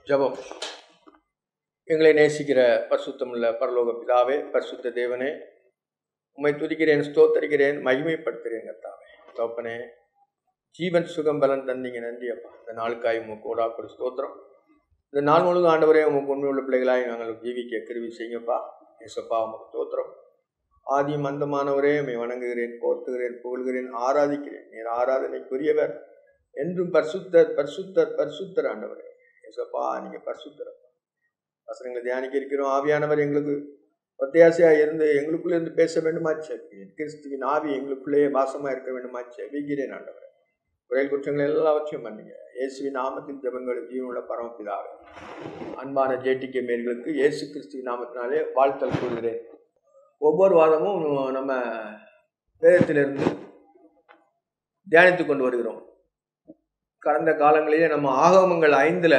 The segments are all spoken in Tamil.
ஜெபம் எங்களை நேசிக்கிற பரிசுத்தமுள்ள பரலோக பிதாவே பரிசுத்த தேவனே உம்மை துதிக்கிறேன் ஸ்தோத்தரிக்கிறேன் மகிமைப்படுத்துகிறேன் கர்த்தாவே தோப்பனே ஜீவன் சுகம் பலன் தந்தீங்க நன்றி அப்பா இந்த நாளுக்காய் உங்கள் கோடா கொடு ஸ்தோத்திரம் இந்த நாள் முழுவதும் ஆண்டவரே உங்கள் உண்மை உள்ள பிள்ளைகளாய் நாங்கள் ஜீவிக்க கிருவி செய்யுங்கப்பா ஏசப்பா உமக்கு ஸ்தோத்திரம் ஆதி மந்தமானவரே உம்மை வணங்குகிறேன் போத்துகிறேன் புகழ்கிறேன் ஆராதிக்கிறேன் நீர் ஆராதனைக்குரியவர் என்றும் பரிசுத்தர் பரிசுத்தர் பரிசுத்தர் ஆண்டவரே ஏசப்பா நீங்க பரிசுத்தர் வசனங்களை தியானிக்க இருக்கிறோம் ஆவியானவர் எங்களுக்கு ஒத்தையாசையாக இருந்து எங்களுக்குள்ளே இருந்து பேச வேண்டுமாச்சு கிறிஸ்துவின் ஆவி எங்களுக்குள்ளேயே வாசமா இருக்க வேண்டுமாச்சு வீகிறேன் ஆண்டவர் குறைல் குற்றங்கள் எல்லாவற்றையும் பண்ணுங்க இயேசுவின் நாமத்தின் ஜபங்கள் ஜீவனுள்ள பரமபிதாவே அன்பான ஜேடிகே மேர்களுக்கு இயேசு கிறிஸ்துவின் நாமத்தினாலே வாழ்த்தல் கூறுகிறேன் ஒவ்வொரு வாரமும் நம்ம வேதத்திலிருந்து தியானித்து கொண்டு வருகிறோம் கடந்த காலங்களிலே நம்ம ஆகமங்கள் ஐந்தில்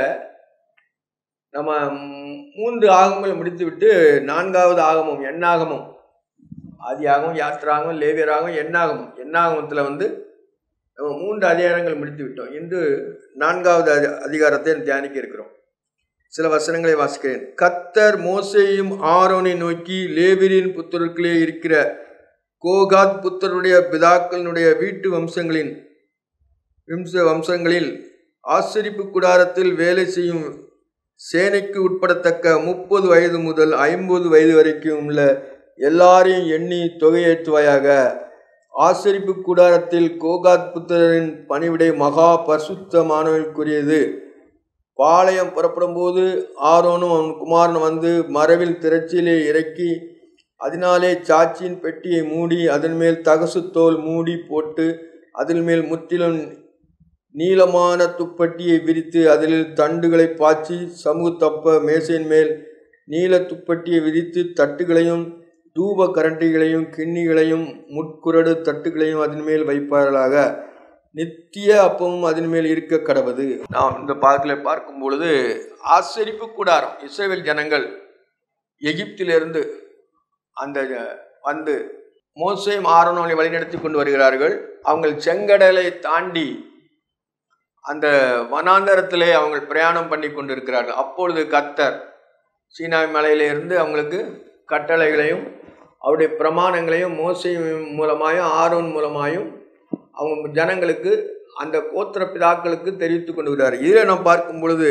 நம்ம மூன்று ஆகங்களை முடித்துவிட்டு நான்காவது ஆகமம் எண்ணாகமம் ஆதி ஆகமம் யாத்திராகமம் லேவியராகவும் எண்ணாகமம் எண்ணாகமத்தில் வந்து நம்ம மூன்று அதிகாரங்கள் முடித்து விட்டோம் இன்று நான்காவது அதி அதிகாரத்தை தியானிக்க இருக்கிறோம் சில வசனங்களை வாசிக்கிறேன் கத்தர் மோசையும் ஆரோனை நோக்கி லேவிரின் புத்தருக்களே இருக்கிற கோகாத் புத்தருடைய பிதாக்களினுடைய வீட்டு வம்சங்களின் வம்ச வம்சங்களில் ஆசிரிப்பு கூடாரத்தில் வேலை செய்யும் சேனைக்கு உட்படத்தக்க முப்பது வயது முதல் ஐம்பது வயது வரைக்கும் உள்ள எல்லாரையும் எண்ணி தொகையேற்றுவாயாக ஆசரிப்பு கூடாரத்தில் கோகாத் புத்திரரின் பணிவிடை மகா பரிசுத்தமானவர்களுக்குரியது பாளையம் புறப்படும் போது ஆரோனும் அவன் குமாரன் வந்து மரவில் திரச்சிலே இறக்கி அதனாலே சாட்சியின் பெட்டியை மூடி அதன் மேல் தகசு தோல் மூடி போட்டு அதன் மேல் முற்றிலும் நீளமான துப்பட்டியை விரித்து அதில் தண்டுகளை பாய்ச்சி சமூக தப்ப மேசையின் மேல் நீல துப்பட்டியை விரித்து தட்டுகளையும் தூப கரண்டிகளையும் கிண்ணிகளையும் முட்குரடு தட்டுகளையும் அதன் மேல் வைப்பார்களாக நித்திய அப்பமும் அதன் மேல் இருக்க கடவுது நாம் இந்த பாடத்தில் பார்க்கும் பொழுது ஆச்சரிப்பு கூடாரம் இஸ்ரேல் ஜனங்கள் எகிப்திலிருந்து அந்த வந்து மோசையும் ஆரோனோலை வழிநடத்தி கொண்டு வருகிறார்கள் அவங்க செங்கடலை தாண்டி அந்த வனாந்தரத்திலே அவங்க பிரயாணம் பண்ணி கொண்டு இருக்கிறார்கள் அப்பொழுது கத்தர் சீனாய் மலையிலிருந்து அவங்களுக்கு கட்டளைகளையும் அவருடைய பிரமாணங்களையும் மோசை மூலமாயும் ஆரோன் மூலமாயும் அவங்க ஜனங்களுக்கு அந்த கோத்திர பிதாக்களுக்கு தெரிவித்து கொண்டு வருகிறார் இதில் நாம் பார்க்கும் பொழுது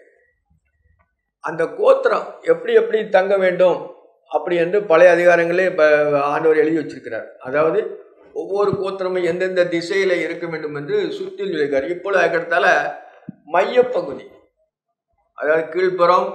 அந்த கோத்திரம் எப்படி எப்படி தங்க வேண்டும் அப்படி என்று பழைய அதிகாரங்களே இப்போ ஆண்டவர் எழுதி வச்சிருக்கிறார் அதாவது ஒவ்வொரு கோத்திரமும் எந்தெந்த திசையில் இருக்க வேண்டும் என்று சுற்றி சொல்லியிருக்கார் இப்பொழுது அதுக்கடுத்தால மையப்பகுதி அதாவது கீழ்ப்புறம்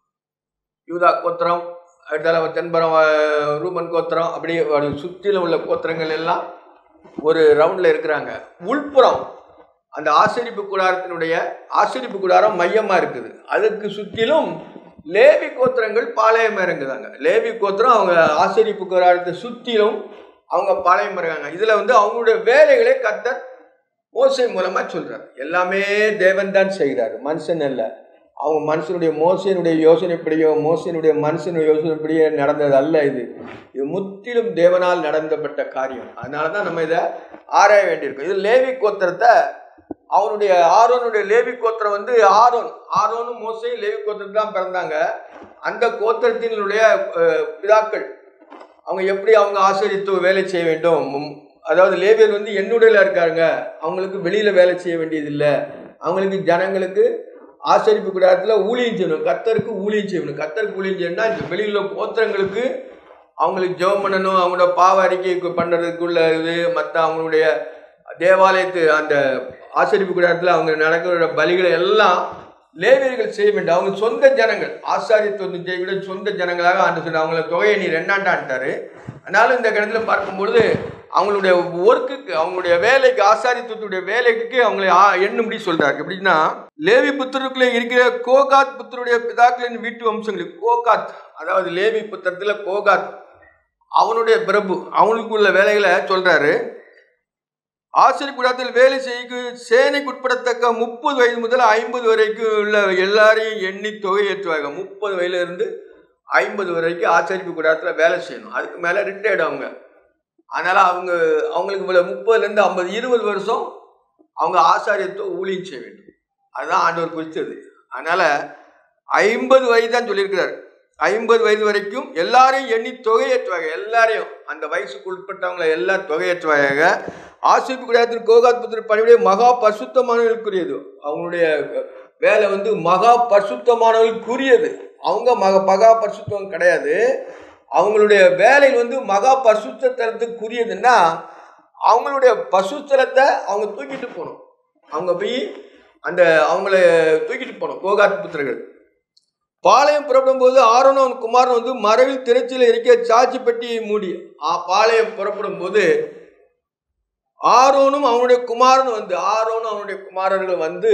யூதா கோத்திரம் அடுத்தால தென்புறம் ரூமன் கோத்திரம் அப்படி சுற்றிலும் உள்ள கோத்திரங்கள் எல்லாம் ஒரு ரவுண்டில் இருக்கிறாங்க உள்புறம் அந்த ஆசிரிப்பு கூடாரத்தினுடைய ஆசிரிப்பு கூடாரம் மையமாக இருக்குது அதுக்கு சுற்றிலும் லேவி கோத்திரங்கள் பாளையம் இறங்குதாங்க லேவி கோத்திரம் அவங்க ஆசிரிப்பு கூடாரத்தை சுற்றிலும் அவங்க பாளையம் இறங்காங்க இதில் வந்து அவங்களுடைய வேலைகளை கத்தர் மோசை மூலமாக சொல்கிறார் எல்லாமே தேவன் தான் செய்கிறார் மனுஷன் அல்ல அவங்க மனுஷனுடைய மோசையினுடைய யோசனைப்படியோ மோசையினுடைய மனுஷனுடைய யோசனைப்படியோ நடந்தது அல்ல இது இது முற்றிலும் தேவனால் நடந்தப்பட்ட காரியம் அதனால தான் நம்ம இதை ஆராய வேண்டியிருக்கோம் இது லேவி கோத்திரத்தை அவனுடைய ஆரோனுடைய லேவி கோத்திரம் வந்து ஆரோன் ஆரோனும் மோசையும் லேவி கோத்திரத்தில் தான் பிறந்தாங்க அந்த கோத்திரத்தினுடைய பிதாக்கள் அவங்க எப்படி அவங்க ஆசிரியத்து வேலை செய்ய வேண்டும் அதாவது லேபியர் வந்து என்னுடையில இருக்காங்க அவங்களுக்கு வெளியில் வேலை செய்ய வேண்டியதில்லை அவங்களுக்கு ஜனங்களுக்கு ஆசரிப்பு கூடாரத்தில் ஊழியம் செய்யணும் கத்தருக்கு ஊழியம் செய்யணும் கத்தருக்கு ஊழியம் செய்யணும்னா இந்த வெளியில் கோத்திரங்களுக்கு அவங்களுக்கு ஜெபம் பண்ணணும் அவங்களோட பாவ அறிக்கை பண்ணுறதுக்குள்ள இது மற்ற அவங்களுடைய தேவாலயத்து அந்த ஆசரிப்பு கூடாரத்தில் அவங்க நடக்கிற பலிகளை எல்லாம் லேவியர்கள் செய்ய வேண்டும் அவங்க சொந்த ஜனங்கள் ஆசாரியத்துவம் செய்யக்கூட சொந்த ஜனங்களாக ஆண்டு சொன்ன அவங்கள தொகையை நீ ரெண்டாண்டான்ட்டாரு அதனால இந்த இடத்துல பார்க்கும்பொழுது அவங்களுடைய ஒர்க்குக்கு அவங்களுடைய வேலைக்கு ஆசாரித்துவத்துடைய வேலைக்கு அவங்களை எண்ணும்படி சொல்றாரு எப்படின்னா லேவி புத்தருக்குள்ளே இருக்கிற கோகாத் புத்தருடைய பிதாக்களின் வீட்டு வம்சங்களுக்கு கோகாத் அதாவது லேவி புத்திரத்துல கோகாத் அவனுடைய பிரபு அவனுக்குள்ள வேலைகளை சொல்றாரு ஆசிரியக்கூடத்தில் வேலை செய்ய சேனைக்கு உட்படத்தக்க முப்பது வயது முதல் ஐம்பது வரைக்கும் உள்ள எல்லாரையும் எண்ணி தொகை ஏற்றுவாங்க முப்பது வயதுல இருந்து ஐம்பது வரைக்கும் ஆச்சரிப்பு கூடத்தில் வேலை செய்யணும் அதுக்கு மேலே ரிட்டையர்டு அவங்க அதனால் அவங்க அவங்களுக்கு இவ்வளோ முப்பதுலேருந்து ஐம்பது இருபது வருஷம் அவங்க ஆசாரியத்துவ ஊழியம் செய்ய வேண்டும் அதுதான் ஆண்டவர் குறித்தது அதனால ஐம்பது வயது தான் சொல்லியிருக்கிறார் ஐம்பது வயது வரைக்கும் எல்லாரையும் எண்ணி தொகையேற்றுவாங்க எல்லாரையும் அந்த வயசுக்கு உட்பட்டவங்களை எல்லாம் தொகையேற்றுவாங்க ஆசிரியப்பு குடியாத்தின் கோகாத் புத்திர பணியுடைய மகா பரிசுத்தமானவர்களுக்குரியது அவங்களுடைய வேலை வந்து மகா பரிசுத்தமானவர்களுக்குரியது அவங்க மக மகா பரிசுத்தம் கிடையாது அவங்களுடைய வேலை வந்து மகா பரிசுத்தலத்துக்குரியதுன்னா அவங்களுடைய பசுத்தலத்தை அவங்க தூக்கிட்டு போகணும் அவங்க போய் அந்த அவங்கள தூக்கிட்டு போகணும் கோகாத் புத்திரர்கள் பாளையம் புறப்படும் போது ஆரோனும் அவன் குமாரன் வந்து மரவில் திரைச்சியில் இருக்க சாட்சி பெட்டியை மூடி ஆ, பாளையம் புறப்படும் போது ஆரோனும் அவனுடைய குமாரன் வந்து ஆரோனும் அவனுடைய குமாரர்கள் வந்து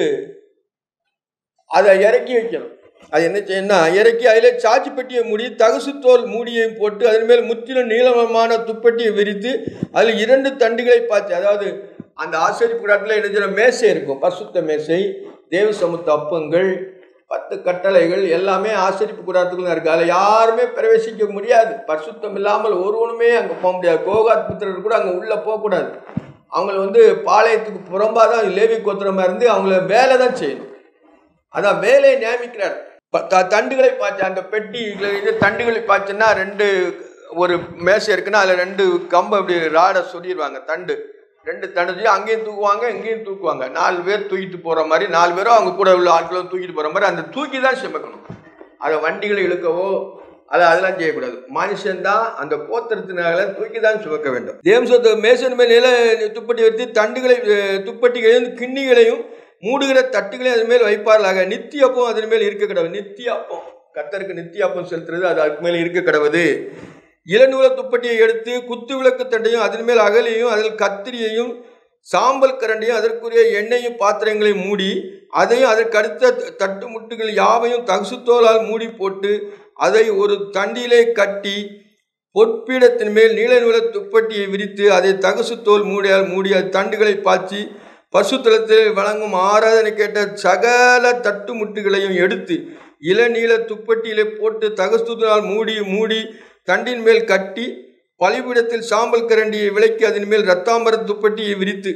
அதை இறக்கி வைக்கணும் அது என்ன செய்யணும்னா இறக்கி அதில் சாட்சி பெட்டியை மூடி தகசு தோல் மூடியையும் போட்டு அதன் மேல் முற்றிலும் நீளமான துப்பட்டியை விரித்து அதில் இரண்டு தண்டுகளை பாய்ச்சி அதாவது அந்த ஆசிரியப்பு கூடத்தில் என்ன செய்யணும் மேசை இருக்கும் பசுத்த மேசை தேவ சமுத்த அப்பங்கள் பத்து கட்டளைகள் எல்லாமே ஆசிரியப்பு கூடாரத்துக்குள்ள இருக்கு அதில் யாருமே பிரவேசிக்க முடியாது பரிசுத்தம் இல்லாமல் ஒருவனுமே அங்கே போக முடியாது கோகாத் புத்திரர் கூட அங்கே உள்ளே போகக்கூடாது அவங்கள வந்து பாளையத்துக்கு புறம்பாக தான் லேவி கோத்திரமாக இருந்து அவங்கள வேலை தான் செய்யணும் அதான் வேலையை நியமிக்கிறார் ப- த- தண்டுகளை பாய்ச்ச அந்த பெட்டி இது தண்டுகளை பாய்ச்சுன்னா ரெண்டு ஒரு மேசை இருக்குன்னா அதில் ரெண்டு கம்பை இப்படி ராடை சொல்லிடுவாங்க தண்டு ரெண்டு தண்டு சொல்லி அங்கேயும் தூக்குவாங்க இங்கேயும் தூக்குவாங்க நாலு பேர் தூக்கிட்டு போகிற மாதிரி நாலு பேரும் அவங்க கூட உள்ள ஆட்களும் தூக்கிட்டு போகிற மாதிரி அந்த தூக்கி தான் சுமக்கணும் அதை வண்டிகளை இழுக்கவோ அதை அதெல்லாம் செய்யக்கூடாது மனுஷன்தான் அந்த கோத்திரத்தினால தூக்கி தான் சுமக்க வேண்டும் தேவசத்தை மேசன் மேல் நில துப்பட்டி வைத்து தண்டுகளை அஹ், துப்பட்டிகளையும் கிண்ணிகளையும் மூடுகிற தட்டுகளையும் அதன் மேல் வைப்பார்களாக நித்திய அப்பம் அதன் மேல் இருக்க கிடவது நித்திய அப்பம் கத்தருக்கு நித்திய அப்பம் செலுத்துறது அது அதுக்கு மேல் இருக்க கிடவது இளநூல துப்பட்டியை எடுத்து குத்து விளக்கு தண்டையும் அதன் மேல் அகலையும் அதில் கத்திரியையும் சாம்பல் கரண்டியும் அதற்குரிய எண்ணெயும் பாத்திரங்களையும் மூடி அதையும் அதற்கு அடுத்த த- தட்டு முட்டுகள் யாவையும் தகுசுத்தோலால் மூடி போட்டு அதை ஒரு தண்டிலே கட்டி பொற்பீடத்தின் மேல் நீல நூல துப்பட்டியை விரித்து அதை தகுசுத்தோல் மூடியால் மூடி அது தண்டுகளை பாய்ச்சி பசுத்தலத்தில் வழங்கும் ஆராதனை கேட்ட சகல தட்டு முட்டுகளையும் எடுத்து இளநீல துப்பட்டியிலே போட்டு தகசுத்தலால் மூடி மூடி தண்டின் மேல் கட்டி பலிபீடத்தில் சாம்பல் கரண்டியை விலக்கி அதன் மேல் ரத்தாம்பர துப்பட்டியை விரித்து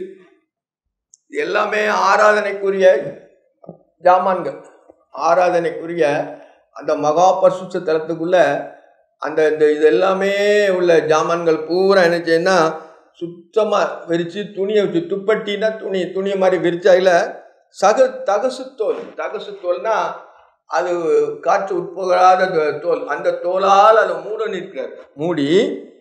இது எல்லாமே ஆராதனைக்குரிய ஜாமான்கள் ஆராதனைக்குரிய அந்த மகா பரிசுத்த தலத்துக்குள்ள அந்த இந்த இது எல்லாமே உள்ள ஜாமான்கள் பூரா என்ன செய்யணும்னா சுத்தமாக விரித்து துணியை வச்சு துப்பட்டினா துணி துணியை மாதிரி விரிச்சு அதில் சக தகசு தோல் தகசு தோல்னா அது காற்று உட்புகாத தோ- தோல் அந்த தோலால் அதை மூட நிற்கிறார் மூடி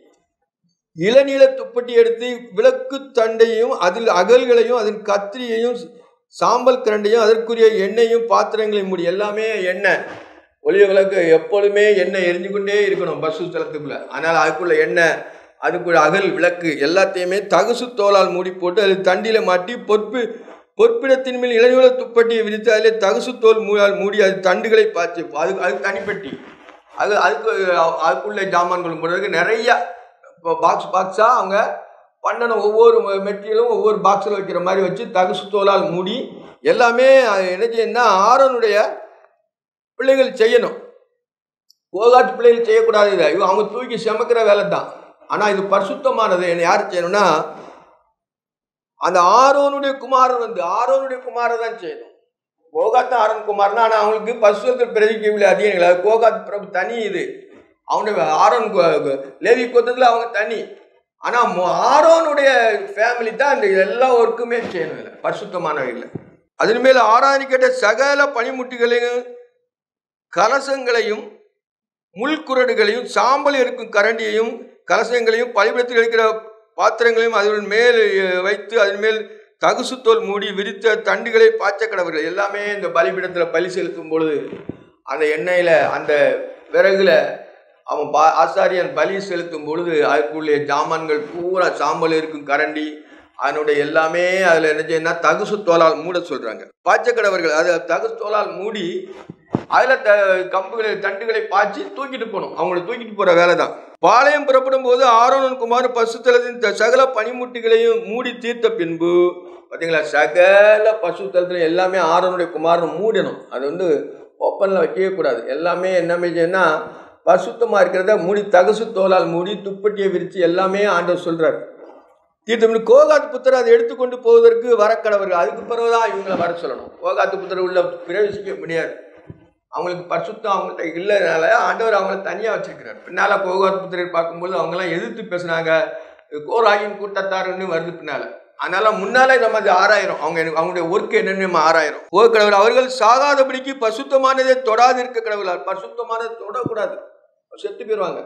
இளநீல துப்பட்டி எடுத்து விளக்கு தண்டையும் அதில் அகல்களையும் அதன் கத்திரியையும் சாம்பல் கரண்டையும் அதற்குரிய எண்ணெயும் பாத்திரங்களையும் மூடி எல்லாமே எண்ணெய் ஒளிய விளக்கு எப்பொழுதுமே எண்ணெய் எரிஞ்சு கொண்டே இருக்கணும் பசு தளத்துக்குள்ள அதனால் அதுக்குள்ள எண்ணெய் அதுக்குள்ள அகல் விளக்கு எல்லாத்தையுமே தகுசு தோலால் மூடி போட்டு அதில் தண்டில மாட்டி பொற்பு பொற்பிடத்தின் மேல் இளநீல துப்பட்டியை விரித்து அதில் தகுசு தோல் மூடால் மூடி அது தண்டுகளை பாய்ச்சி அதுக்கு அதுக்கு தனிப்பட்டி அது அதுக்கு அதுக்குள்ள ஜாமான்கள் போடுறதுக்கு நிறைய இப்போ பாக்ஸ் பாக்ஸாக அவங்க பண்ணணும் ஒவ்வொரு மெட்டீரியலும் ஒவ்வொரு பாக்ஸில் வைக்கிற மாதிரி வச்சு தகுசு தோலால் மூடி எல்லாமே அது என்ன செய்யணும்னா ஆரோனுடைய பிள்ளைகள் செய்யணும் கோகாட்டு பிள்ளைகள் செய்யக்கூடாது இதை இவங்க அவங்க தூக்கி சமைக்கிற வேலை தான் ஆனால் இது பரிசுத்தமானது என்ன யார் செய்யணும்னா அந்த ஆரோனுடைய குமாரன் வந்து ஆரோனுடைய குமாரன் தான் செய்யணும் கோகாத்து ஆரோன் குமார்னா ஆனால் அவங்களுக்கு பசுவத்தில் பிரதிக்கவில்லை அதிகங்கள் அது கோகாத் பிரபு தனி இது அவனுடைய ஆரோன் கோ- கோ- லேவி கோத்தத்தில் அவங்க தனி ஆனால் ஆரோனுடைய ஃபேமிலி தான் இந்த எல்லா ஒர்க்குமே செய்யணும் இல்லை பரிசுத்தமானவையில் அதன் மேல் ஆராதனைக்கேட்ட சகல பனிமுட்டிகளையும் கலசங்களையும் முள்குரடுகளையும் சாம்பல் இருக்கும் கரண்டியையும் கலசங்களையும் பலிபடத்தில் இருக்கிற பாத்திரங்களையும் அதன் மேல் அஹ், வைத்து அதன் மேல் தகுசுத்தோல் மூடி விரித்த தண்டுகளை பாய்ச்ச கடவர்கள் எல்லாமே இந்த பலிபீடத்தில் பலி செலுத்தும் பொழுது அந்த எண்ணெயில் அந்த விறகுல அவன் பா ஆசாரியன் பலி செலுத்தும் பொழுது அதுக்குள்ளே ஜாமான்கள் பூரா சாம்பல் இருக்கும் கரண்டி அதனுடைய எல்லாமே அதில் என்ன செய்யணும்னா தகுசு தோலால் மூட சொல்கிறாங்க பாய்ச்சக்கடவர்கள் அதை தகுசு தோலால் மூடி அதில் த கம்புகளை தண்டுகளை பாய்ச்சி தூக்கிட்டு போகணும் அவங்கள தூக்கிட்டு போகிற வேலை தான் பாளையம் புறப்படும் போது ஆரோனன் குமார் பசுத்தலத்தின் த- சகல பனிமுட்டிகளையும் மூடி தீர்த்த பின்பு பார்த்தீங்களா சகல பசுத்தலத்தில் எல்லாமே ஆரோனுடைய குமாரன் மூடணும் அது வந்து ஓப்பனில் வைக்கவே கூடாது எல்லாமே என்ன செய்யணும்னா பசுத்தமாக இருக்கிறத மூடி தகசு தோலால் மூடி துப்பட்டியை விரித்து எல்லாமே ஆண்டவர் சொல்கிறார் தீர்த்தம் கோகாத் புத்தர் அதை எடுத்துக்கொண்டு போவதற்கு வரக்கடவர்கள் அதுக்கு பிறகுதான் இவங்களை வர சொல்லணும் கோகாத்து புத்தர் உள்ள பிரவேசிக்க முடியாது அவங்களுக்கு பரிசுத்தம் அவங்கள்ட்ட இல்லைனால ஆண்டவர் அவங்கள தனியாக வச்சிருக்கிறார் பின்னால் கோகாத் புத்தரை பார்க்கும்போது அவங்கெல்லாம் எதிர்த்து பேசுனாங்க கோராயின் கூட்டத்தாருன்னு வருது பின்னால அதனால முன்னாலே நம்ம அது ஆறாயிரம் அவங்க எனக்கு- அவங்களுடைய ஒர்க் என்னன்னு நம்ம ஆறாயிரம் ஓ கடவுள் அவர்கள் சாகாதபடிக்கு பசுத்தமானதை தொடாது இருக்க கடவுளார் பசுத்தமானதை தொடக்கூடாது செத்து போயிடுவாங்க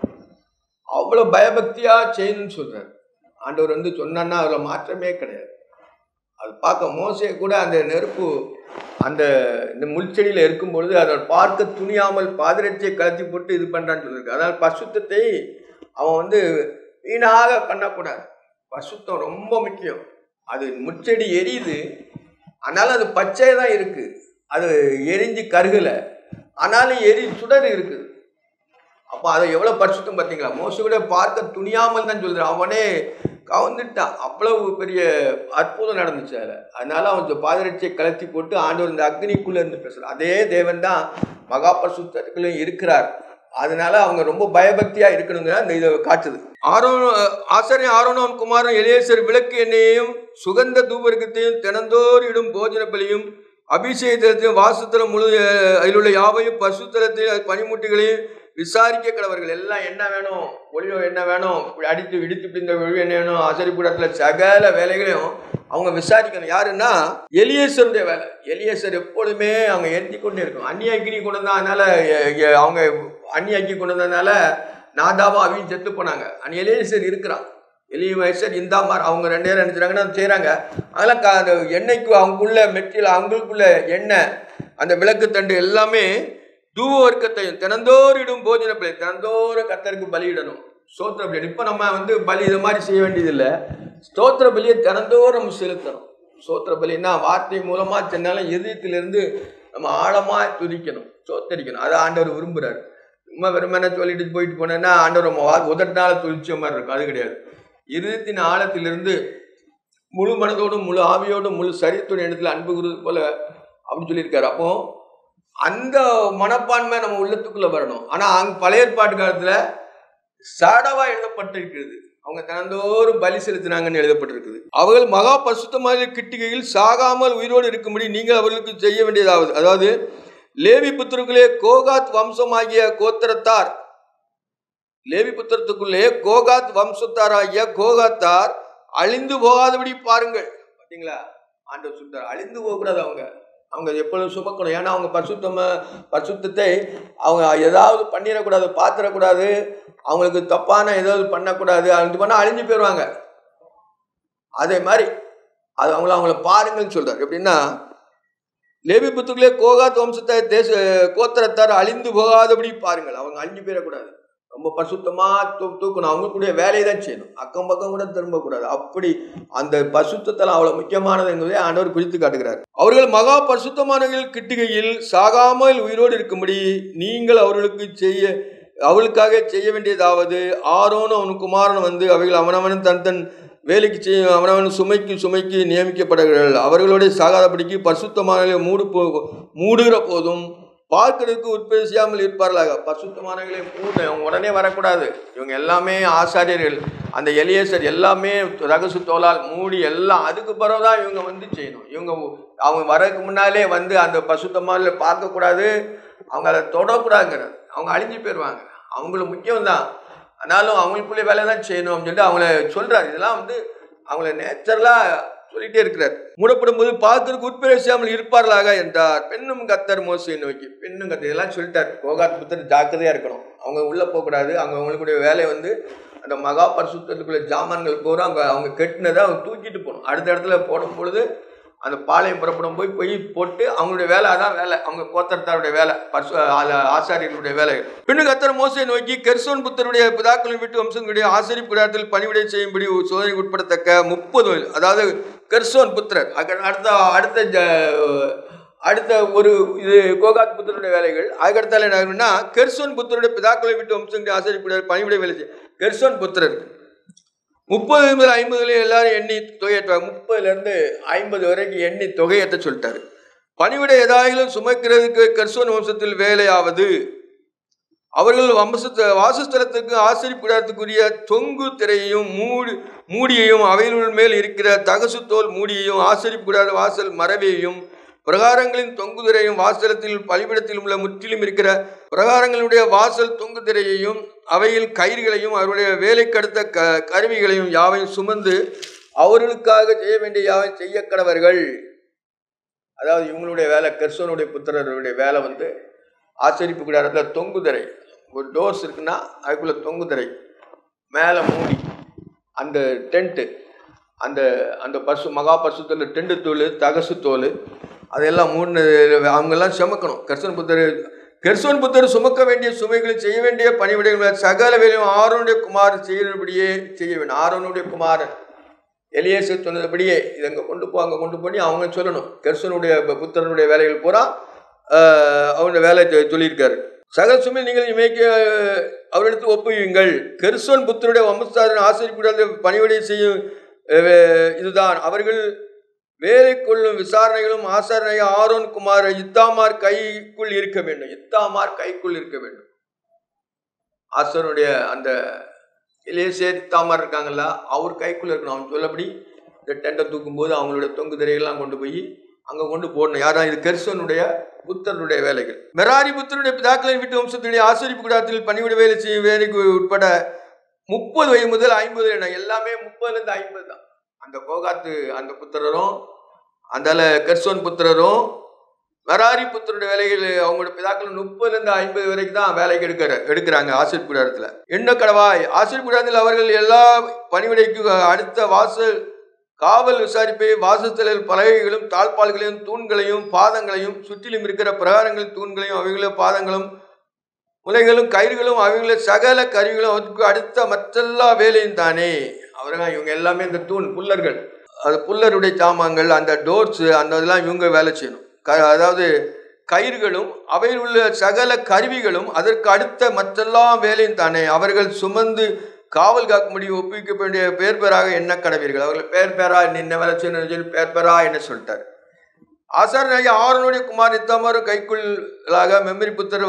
அவ்வளோ பயபக்தியா செய்யணும்னு சொல்றாரு ஆண்டவர் வந்து சொன்னான்னா அதில் மாற்றமே கிடையாது அது பார்க்க மோசே கூட அந்த நெருப்பு அந்த இந்த முள்செடியில் இருக்கும் பொழுது அதை பார்க்க துணியாமல் பாதிரட்சியை கலத்தி போட்டு இது பண்ணுறான்னு சொல்லியிருக்கு அதனால் பசுத்தத்தை அவன் வந்து வீணாக பண்ணக்கூடாது பசுத்தம் ரொம்ப முக்கியம் அது முச்செடி எரியுது ஆனாலும் அது பச்சை தான் இருக்குது அது எரிஞ்சு கருகலை ஆனாலும் எரி சுடர் இருக்குது அப்போ அதை எவ்வளோ பரிசுத்தம் பார்த்தீங்களா மோச கூட பார்க்க துணியாமல் தான் சொல்கிறான் அவனே கவுந்துட்டான் அவ்வளவு பெரிய அற்புதம் நடந்துச்சு அதில் அதனால அவன் பாதரட்சியை கலத்தி போட்டு ஆண்டவர் இந்த அக்னிக்குள்ளே இருந்து பேசுகிறான் அதே தேவன் தான் மகா பரிசுத்தத்துக்குள்ளேயும் இருக்கிறார் அதனால அவங்க ரொம்ப பயபக்தியாக இருக்கணுங்க அந்த இதை காட்டுது ஆரோன் ஆசாரியன் ஆரோனோன் குமாரன் எலியேசர் விளக்கு எண்ணெயையும் சுகந்த தூபர்க்கத்தையும் தினந்தோறும் இடும் போஜன பலியும் அபிஷேகத்திலையும் வாசத்தலம் முழு அஹ், அதில் உள்ள யாவையும் பசுத்தலத்தையும் பனிமுட்டிகளையும் விசாரிக்க கடவர்கள் எல்லாம் என்ன வேணும் ஒளியோ என்ன வேணும் இப்படி அடித்து இடித்து பிடிந்த ஒளி என்ன வேணும் ஆசரிப்புடத்தில் சகல வேலைகளையும் அவங்க விசாரிக்கணும் யாருன்னா எலியேசருடைய வேலை எலியேசர் எப்பொழுதுமே அவங்க ஏற்றி கொண்டே இருக்கும் அந்நிய அக்னி கொண்டு வந்தா அதனால எ- எ- அவங்க அந்நிய அக்னி கொண்டு வந்ததுனால நாதாவும் அவையும் செத்து போனாங்க அந்த எலியேசர் இருக்கிறான் எலியேசர் இந்தாமார் அவங்க ரெண்டு பேரும் நினைச்சாங்கன்னா செய்கிறாங்க அதெல்லாம் க- அந்த எண்ணெய்க்கு அவங்களுக்குள்ள மெட்டியில் அவங்களுக்குள்ள எண்ணெய் அந்த விளக்கு தண்டு எல்லாமே தூவ வர்க்கத்தையும் தினந்தோறும் போஜன பலி தினந்தோறும் கத்தருக்கு பலியிடணும் ஸ்தோத்திர பலி இப்போ நம்ம வந்து பலி இது மாதிரி செய்ய வேண்டியதில்லை ஸ்தோத்திர பலியை தினந்தோறும் நம்ம செலுத்தணும் ஸ்தோத்திர பலின்னா வார்த்தை மூலமாக சென்னாலும் இதயத்திலிருந்து நம்ம ஆழமாக துதிக்கணும் சோத்தரிக்கணும் அதை ஆண்டவர் விரும்புகிறார் சும்மா வெறுமனே சொல்லிட்டு போயிட்டு போனேன்னா ஆண்டவர் நம்ம வா உதட்டினால துதிச்ச மாதிரி இருக்கும் அது கிடையாது இருதயத்தின் ஆழத்திலிருந்து முழு மனதோடும் முழு ஆவியோடும் முழு சரீரத்தோட இடத்துல அன்பு கூறுவது போல அப்படின்னு சொல்லியிருக்காரு அப்போ அந்த மனப்பான்மை நம்ம உள்ளத்துக்குள்ள வரணும் ஆனா அங்க பழைய ஏற்பாட்டு காலத்துல சடவா எழுதப்பட்டிருக்கிறது அவங்க தினந்தோறும் பலி செலுத்தினாங்கன்னு எழுதப்பட்டிருக்குது அவர்கள் மகா பசுத்தமாக கிட்டிகையில் சாகாமல் உயிரோடு இருக்கும்படி நீங்கள் அவர்களுக்கு செய்ய வேண்டியதாவது அதாவது லேவி புத்திரர்களே கோகாத் வம்சமாகிய கோத்திரத்தார் லேவி புத்திரத்துக்குள்ளே கோகாத் வம்சத்தாராகிய கோகாத்தார் அழிந்து போகாதபடி பாருங்கள் பார்த்தீங்களா ஆண்டவர் சொல்றார் அழிந்து போகக்கூடாது அவங்க அவங்க எப்பொழுதும் சுமக்கணும் ஏன்னா அவங்க பரிசுத்தம பரிசுத்தத்தை அவங்க ஏதாவது பண்ணிடக்கூடாது பார்த்துடக்கூடாது அவங்களுக்கு தப்பான ஏதாவது பண்ணக்கூடாது அது பண்ணால் அழிஞ்சு போயிடுவாங்க அதே மாதிரி அது அவங்கள அவங்கள பாருங்கள்னு சொல்றாரு எப்படின்னா லேவி புத்துக்களே கோகாத் வம்சத்தை தேச கோத்திரத்தார் அழிந்து போகாதபடி பாருங்கள் அவங்க அழிஞ்சு போயிடக்கூடாது ரொம்ப பசுத்தமா தூ தூக்கணும் அவங்களுக்குடைய வேலையை தான் செய்யணும் அக்கம் பக்கம் கூட திரும்பக்கூடாது அப்படி அந்த பசுத்தத்தில் அவ்வளவு முக்கியமானது என்பதை ஆண்டவர் குறித்து காட்டுகிறார் அவர்கள் மகா பரிசுத்தமானவர்கள் கிட்டுகையில் சாகாமல் உயிரோடு இருக்கும்படி நீங்கள் அவர்களுக்கு செய்ய அவளுக்காக செய்ய வேண்டியதாவது ஆரோனும் அவன் குமாரன் வந்து அவைகள் அவனவன் தன் தன் வேலைக்கு செய்ய அவனவன் சுமைக்கு சுமைக்கு நியமிக்கப்படுகிறார்கள் அவர்களுடைய சாகாதபடிக்கு பரிசுத்தமானவர்களை மூடு போ மூடுகிற போதும் பார்க்கிறதுக்கு உட்பேசியாமல் இருப்பார்களாக பரிசுத்தமானவர்களை மூட அவங்க உடனே வரக்கூடாது இவங்க எல்லாமே ஆசாரியர்கள் அந்த எலியேசர் எல்லாமே ரகசு தோலால் மூடி எல்லாம் அதுக்கு பிறகுதான் இவங்க வந்து செய்யணும் இவங்க அவங்க வரதுக்கு முன்னாலே வந்து அந்த பசுத்தமான பார்க்கக்கூடாது அவங்க அதை தொடக்கூடாதுங்கிறது அவங்க அழிஞ்சு போயிடுவாங்க அவங்களுக்கு முக்கியம்தான் ஆனாலும் அவங்களுக்குள்ளே வேலை தான் செய்யணும் அப்படின்னு சொல்லிட்டு அவங்கள சொல்றாரு இதெல்லாம் வந்து அவங்கள நேச்சுரலாக சொல்லிட்டே இருக்கிறார் மூடப்படும் போது பார்க்கறதுக்கு உட்பிரவேசியாமல் இருப்பார்களாக என்றார் பெண்ணும் கத்தர் மோசை நோக்கி பெண்ணும் கத்தர் இதெல்லாம் சொல்லிட்டார் போகாத் புத்தர் ஜாக்கிரதையாக இருக்கணும் அவங்க உள்ளே போகக்கூடாது அவங்க அவங்களுடைய வேலை வந்து அந்த மகா பரிசுத்தத்துக்குள்ள ஜாமான்கள் பூரா அவங்க அவங்க கெட்டினதை அவங்க தூக்கிட்டு போகணும் அடுத்த இடத்துல போடும் பொழுது அந்த பாளையம் புறப்படும் போய் போய் போட்டு அவங்களுடைய வேலை அதான் வேலை அவங்க கோத்தரத்தாருடைய வேலை பர்சு ஆ- ஆசாரியர்களுடைய வேலை பின்னு கத்தர் மோசை நோக்கி கெர்சோன் புத்தருடைய பிதாக்களின் வீட்டு வம்சங்களுடைய ஆசிரியர் கூடாரத்தில் பணிவிடை செய்யும்படி சோதனைக்கு உட்படத்தக்க முப்பது அதாவது கெர்சோன் புத்திரர் அக- அடுத்த அடுத்த ஜ- அடுத்த ஒரு இது கோகாத் புத்தருடைய வேலைகள் அதுக்கடுத்தால என்ன ஆகும்னா கெர்சோன் புத்தருடைய பிதாக்களை விட்டு வம்சங்களுடைய ஆசிரியர் கூடாரத்தில் பணிவிடை வேலை செய்ய கெர்சோன் புத்திரர் முப்பது முதல் ஐம்பதுல எல்லாரும் எண்ணி தொகையேற்றுவாங்க முப்பதுல இருந்து ஐம்பது வரைக்கும் எண்ணி தொகையேற்ற சொல்லிட்டாரு பணிவிடை ஏதாயிலும் சுமக்கிறதுக்கு கர்சோன் வம்சத்தில் வேலையாவது அவர்கள் வம்சத்த வாசஸ்தலத்துக்கு ஆசிரிப்பு கூடாரத்துக்குரிய தொங்கு திரையையும் மூடி மூடியையும் அவைகளுள் மேல் இருக்கிற தகசு தோல் மூடியையும் ஆசிரிப்பு கூடார வாசல் மரபையும் பிரகாரங்களின் தொங்கு திரையும் வாசலத்தில் பலிபிடத்தில் உள்ள முற்றிலும் இருக்கிற பிரகாரங்களுடைய வாசல் தொங்கு திரையையும் அவையில் கயிறுகளையும் அவருடைய வேலைக்கடுத்த க கருவிகளையும் யாவையும் சுமந்து அவர்களுக்காக செய்ய வேண்டிய யாவையும் செய்ய கடவர்கள் அதாவது இவங்களுடைய வேலை கெர்சோனுடைய புத்திரருடைய வேலை வந்து ஆச்சரிப்பு கூடாரத்தில் தொங்குதிரை ஒரு டோர்ஸ் இருக்குன்னா அதுக்குள்ள தொங்குதிரை மேலே மூடி அந்த டென்ட்டு அந்த அந்த பசு மகா பசுத்தோல் டெண்டு தோல் தகசு தோல் அதெல்லாம் மூணு அவங்கெல்லாம் சுமக்கணும் கெர்சன் புத்தர் கெர்சோன் புத்தர் சுமக்க வேண்டிய சுமைகளை செய்ய வேண்டிய பணிவிடைகளை சகல வேலையும் ஆரோனுடைய குமார் செய்கிறபடியே செய்ய வேண்டும் ஆரோனுடைய குமாரன் எலியேசு சொன்னதுபடியே இதை அங்கே கொண்டு போ அங்கே கொண்டு போய் அவங்க சொல்லணும் கெர்சனுடைய புத்தரனுடைய வேலைகள் பூரா அவருடைய வேலை சொல்லியிருக்காரு சகல சுமை நீங்கள் இமைக்க அவரிடத்து ஒப்புவீங்கள் கெர்சோன் புத்தருடைய வம்சத்தாரின் ஆசிரியப்படாத பணிவிடை செய்யும் இதுதான் அவர்கள் வேலை கொள்ளும் விசாரணைகளும் ஆசாரணை ஆரோன் குமார் இத்தாமார் கைக்குள் இருக்க வேண்டும் இத்தாமார் கைக்குள் இருக்க வேண்டும் ஆசனுடைய அந்த இலேசேர் இத்தாமார் இருக்காங்கல்ல அவர் கைக்குள்ள இருக்கணும் அவன் சொல்லபடி இந்த டெண்டை தூக்கும் போது அவங்களுடைய தொங்கு திரையெல்லாம் கொண்டு போய் அங்கே கொண்டு போடணும் யாரா இது கெர்சனுடைய புத்தருடைய வேலைகள் மெராரி புத்தருடைய பிதாக்களின் வீட்டு வம்சத்துடைய ஆசிரிப்பு கூடத்தில் பணிவிட வேலை செய்யும் வேலைக்கு உட்பட முப்பது வயது முதல் ஐம்பது என எல்லாமே முப்பதுலேருந்து ஐம்பது தான் அந்த கோகாத்து அந்த புத்திரரும் அந்த கெர்சோன் புத்திரரும் மெராரி புத்தருடைய வேலைகள் அவங்களோட பிதாக்கள் முப்பதுலேருந்து ஐம்பது வரைக்கும் தான் வேலைக்கு எடுக்கிற எடுக்கிறாங்க ஆசிரியர் கூடாரத்தில் என்ன கடவாய் ஆசிரியர் கூடாரத்தில் அவர்கள் எல்லா பணிவிடைக்கு அடுத்த வாசல் காவல் விசாரிப்பை வாசஸ்தலில் பலகைகளும் தாழ்பால்களையும் தூண்களையும் பாதங்களையும் சுற்றிலும் இருக்கிற பிரகாரங்களின் தூண்களையும் அவைகள பாதங்களும் முலைகளும் கயிறுகளும் அவைகள சகல கருவிகளும் அதுக்கு அடுத்த மற்றெல்லா வேலையும் தானே அவர்கள் இவங்க எல்லாமே இந்த தூண் புல்லர்கள் அது புல்லருடைய சாமான்கள் அந்த டோர்ஸு அந்த இதெல்லாம் இவங்க வேலை செய்யணும் க அதாவது கயிறுகளும் அவையில் உள்ள சகல கருவிகளும் அதற்கு அடுத்த மற்றெல்லா வேலையும் தானே அவர்கள் சுமந்து காவல் காக்கும்படி ஒப்புவிக்க வேண்டிய பேர் பேராக என்ன கடவீர்கள் அவர்கள் பேர் பேரா நின்ன வேலை செய்யணும் சொல்லி பேர் பேரா என்ன சொல்லிட்டார் ஆசாரனாகிய ஆரனுடைய குமார் நித்தமாரும் கைக்குள்ளாக மெமரி புத்தர்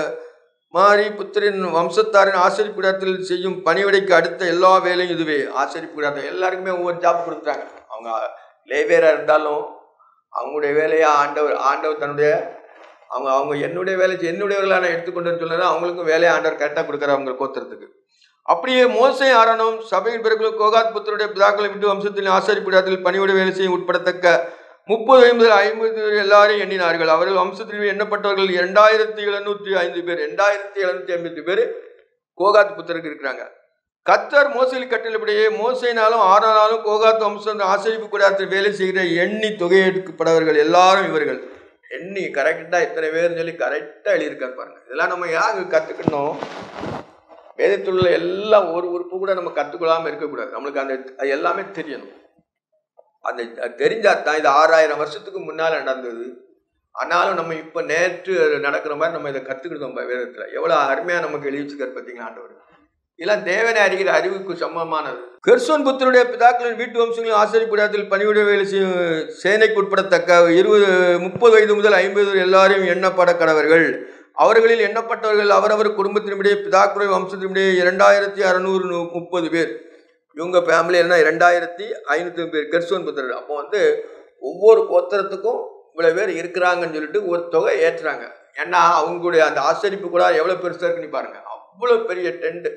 மாறி புத்தரின் வம்சத்தாரின் ஆசிரியப்பிடத்தில் செய்யும் பணிவிடைக்கு அடுத்த எல்லா வேலையும் இதுவே ஆசிரியப்பிடாத எல்லாருக்குமே ஒவ்வொரு ஜாப் கொடுத்தாங்க அவங்க லேவேராக இருந்தாலும் அவங்களுடைய வேலையை ஆண்டவர் ஆண்டவர் தன்னுடைய அவங்க அவங்க என்னுடைய வேலை என்னுடைய வேலை நான் எடுத்துக்கொண்டேன்னு சொல்லலாம் அவங்களுக்கும் வேலையை ஆண்டவர் கரெக்டாக கொடுக்குற அவங்க கோத்திரத்துக்கு அப்படியே மோசை ஆரணம் சபையின் பிறகு கோகாத் புத்தருடைய பிதாக்களை விட்டு வம்சத்தின் ஆசாரிப்பிடத்தில் பணிவிட வேலை செய்ய உட்படத்தக்க முப்பது ஐம்பது ஐம்பது எல்லாரையும் எண்ணினார்கள் அவர்கள் வம்சத்தில் எண்ணப்பட்டவர்கள் இரண்டாயிரத்தி எழுநூற்றி ஐந்து பேர் ரெண்டாயிரத்தி எழுநூற்றி ஐம்பது பேர் கோகாத் புத்தருக்கு இருக்கிறாங்க கத்தர் மோசையில் கட்டளப்படியே மோசைனாலும் ஆறானாலும் கோகாத் வம்சம் ஆசிரிப்பு கூடாரத்தில் வேலை செய்கிற எண்ணி தொகையெடுக்கப்படவர்கள் எல்லாரும் இவர்கள் எண்ணி கரெக்டாக இத்தனை பேர்னு சொல்லி கரெக்டாக எழுதியிருக்காரு பாருங்க இதெல்லாம் நம்ம யாரு கற்றுக்கணும் வேதத்துள்ள எல்லாம் ஒரு உறுப்பு கூட நம்ம கற்றுக்கொள்ளாமல் இருக்கக்கூடாது நம்மளுக்கு அந்த அது எல்லாமே தெரியணும் அந்த தெரிஞ்சா தான் இது ஆறாயிரம் வருஷத்துக்கு முன்னால் நடந்தது ஆனாலும் நம்ம இப்போ நேற்று நடக்கிற மாதிரி நம்ம இதை கற்றுக்கிட்டோம் வேதத்தில் எவ்வளோ அருமையாக நமக்கு எழுதி வச்சுக்கார் பார்த்தீங்களா ஆண்டவர் இதெல்லாம் தேவனை அறிகிற அறிவுக்கு சமமானது கெர்சோன் புத்தருடைய பிதாக்களின் வீட்டு வம்சங்களின் ஆசிரியப்படாத்தில் பணிவிட வேலை செய்யும் சேனைக்கு உட்படத்தக்க இருபது முப்பது வயது முதல் ஐம்பது எல்லாரையும் எண்ணப்பட கடவர்கள் அவர்களில் எண்ணப்பட்டவர்கள் அவரவர் குடும்பத்தினுடைய பிதாக்குறை வம்சத்தினுடைய இரண்டாயிரத்தி அறநூறு முப்பது பேர் இவங்க ஃபேமிலி என்ன இரண்டாயிரத்தி ஐநூற்றி பேர் கெர்சோன் புத்திரர் அப்போ வந்து ஒவ்வொரு கோத்திரத்துக்கும் இவ்வளோ பேர் இருக்கிறாங்கன்னு சொல்லிட்டு ஒரு தொகை ஏற்றுறாங்க ஏன்னா அவங்களுடைய அந்த ஆசரிப்பு கூட எவ்வளோ பெருசாக இருக்குன்னு பாருங்க அவ்வளோ பெரிய டென்ட்டு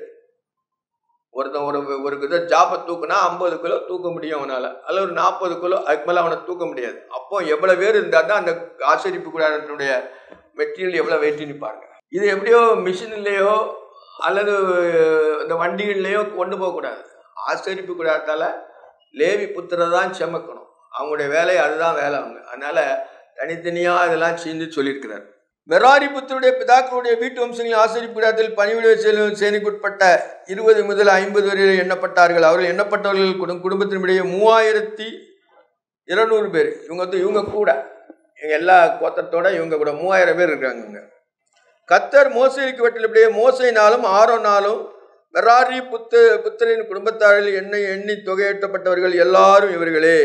ஒருத்தன் ஒரு ஒரு இதை ஜாப்பை தூக்குனா ஐம்பது கிலோ தூக்க முடியும் அவனால் அல்ல ஒரு நாற்பது கிலோ அதுக்கு மேலே அவனை தூக்க முடியாது அப்போ எவ்வளோ பேர் இருந்தால் தான் அந்த ஆசரிப்பு கூடாரத்தினுடைய மெட்டீரியல் எவ்வளோ வெயிட்டுன்னு பாருங்க இது எப்படியோ மிஷின்லேயோ அல்லது இந்த வண்டிகள்லேயோ கொண்டு போகக்கூடாது ஆசரிப்பு கூடாரத்தால் லேவி புத்திரை தான் செமக்கணும் அவங்களுடைய வேலை அதுதான் வேலை அவங்க அதனால் தனித்தனியாக இதெல்லாம் சேர்ந்து சொல்லியிருக்கிறார் மெராரி புத்தருடைய பிதாக்களுடைய வீட்டு வம்சங்களின் ஆசிரியப்பிடத்தில் பணிவிட செல்லும் சேனைக்குட்பட்ட இருபது முதல் ஐம்பது வரை எண்ணப்பட்டார்கள் அவர்கள் எண்ணப்பட்டவர்கள் குடும் குடும்பத்தினுடைய மூவாயிரத்தி இருநூறு பேர் இவங்க வந்து இவங்க கூட இவங்க எல்லா கோத்தத்தோட இவங்க கூட மூவாயிரம் பேர் இருக்காங்க இவங்க கத்தர் மோசைக்கு வெட்டிலபடியே மோசைனாலும் ஆரோனாலும் மெராரி புத்த புத்தரின் குடும்பத்தாரில் எண்ணெய் எண்ணி தொகையிட்டப்பட்டவர்கள் எல்லாரும் இவர்களே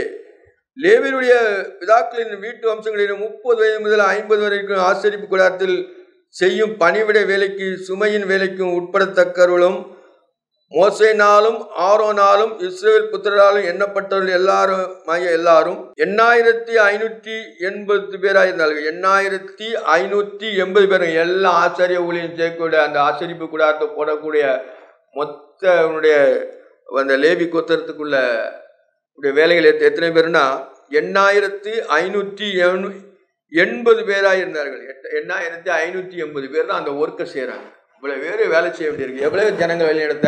லேவியருடைய பிதாக்களின் வீட்டு வம்சங்களின் முப்பது வயது முதல் ஐம்பது வரைக்கும் ஆசிரிப்பு கூடாரத்தில் செய்யும் பணிவிடை வேலைக்கு சுமையின் வேலைக்கும் உட்படத்தக்கவர்களும் மோசைனாலும் ஆரோனாலும் இஸ்ரேல் புத்திரராலும் எண்ணப்பட்டவர்கள் எல்லாரும் ஆகிய எல்லாரும் எண்ணாயிரத்தி ஐநூற்றி எண்பது பேராக இருந்தார்கள் எண்ணாயிரத்தி ஐநூற்றி எண்பது பேர் எல்லா ஆச்சரிய ஊழியம் செய்யக்கூடிய அந்த ஆச்சரிப்பு கூடாரத்தை போடக்கூடிய மொத்த உன்னுடைய அந்த லேவி கோத்திரத்துக்குள்ள உடைய வேலைகள் எத்த- எத்தனை பேர்னா எண்ணாயிரத்தி ஐநூற்றி எண்ணு- எண்பது பேராக இருந்தார்கள் எட்ட- எண்ணாயிரத்தி ஐநூற்றி எண்பது பேர் தான் அந்த ஒர்க்கை செய்கிறாங்க இவ்வளவு பேர் வேலை செய்ய வேண்டியிருக்கு எவ்வளவு ஜனங்கள் வழிநடத்த